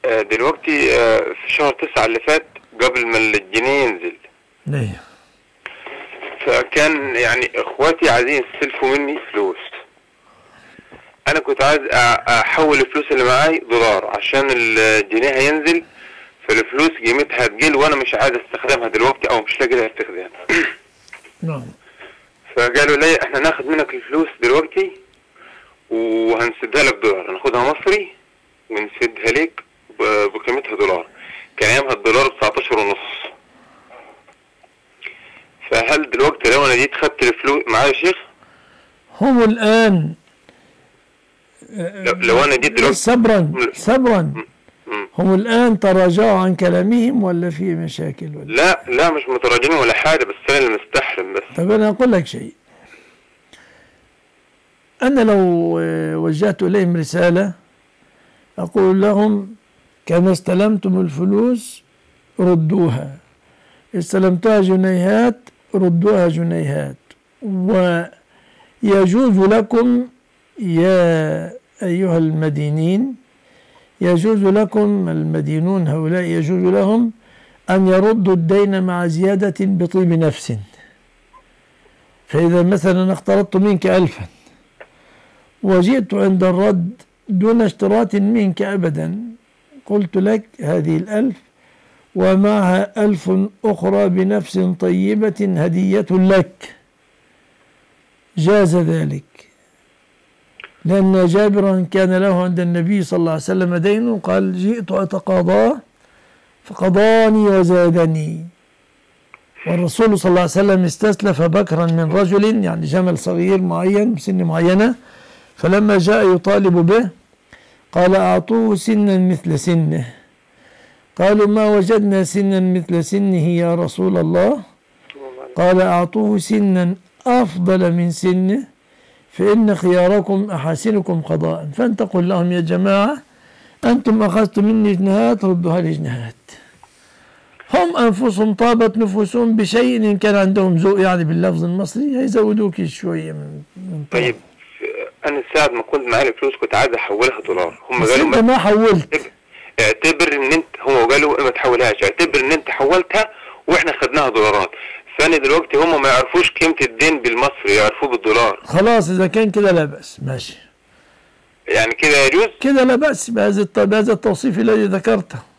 آه، دلوقتي آه، في شهر تسعة اللي فات قبل ما الجنيه ينزل ايوه فكان يعني اخواتي عايزين يستلفوا مني فلوس انا كنت عايز أ- احول الفلوس اللي معاي دولار عشان الجنيه هينزل فالفلوس قيمتها هتقل وانا مش عايز استخدمها دلوقتي او مش لاقي لها استخدام نعم فقالوا لي احنا ناخد منك الفلوس دلوقتي وهنسدها لك دولار ناخدها مصري ونسدها لك ب- بقيمتها دولار كان ايامها الدولار ب 19 ونص فهل دلوقتي لو انا جيت خدت الفلوس معايا يا شيخ هم الآن لو, لو انا جيت دلوقتي صبرا صبرا مم. هم الآن تراجعوا عن كلامهم ولا في مشاكل ولا لا لا مش متراجعين ولا حاجه بس انا اللي مستحرم بس طب أنا أقول لك شيء أنا لو آه، وجهت إليهم رسالة أقول لهم كما استلمتم الفلوس ردوها استلمتها جنيهات ردوها جنيهات ويجوز لكم يا أيها المدينين يجوز لكم المدينون هؤلاء يجوز لهم أن يردوا الدين مع زيادة بطيب نفس فإذا مثلا اقترضت منك ألفا وجئت عند الرد دون اشتراط منك أبدا قلت لك هذه الألف ومعها ألف أخرى بنفس طيبة هدية لك جاز ذلك لأن جابرا كان له عند النبي صلى الله عليه وسلم دين قال جئت أتقاضاه فقضاني وزادني والرسول صلى الله عليه وسلم استسلف بكرا من رجل يعني جمل صغير معين بسن معينة فلما جاء يطالب به قال أعطوه سنا مثل سنه قالوا ما وجدنا سنا مثل سنه يا رسول الله قال أعطوه سنا أفضل من سنه فإن خياركم أحاسنكم قضاء فأنت قل لهم يا جماعة أنتم أخذتم مني جنيهات ردوها لي جنيهات هم أنفسهم طابت نفوسهم بشيء إن كان عندهم ذوق يعني باللفظ المصري هيزودوك شوية من, من طرف. طيب انا ساعة ما كنت معايا الفلوس كنت عايز احولها دولار هم بس قالوا أنت ما ما حولت اعتبر ان انت هم قالوا ما تحولهاش اعتبر ان انت حولتها واحنا خدناها دولارات فانا دلوقتي هم ما يعرفوش قيمة الدين بالمصري يعرفوه بالدولار خلاص إذا كان كده لا بأس ماشي يعني كده يجوز كده لا بأس بهذا الت- بهذا التوصيف الذي ذكرته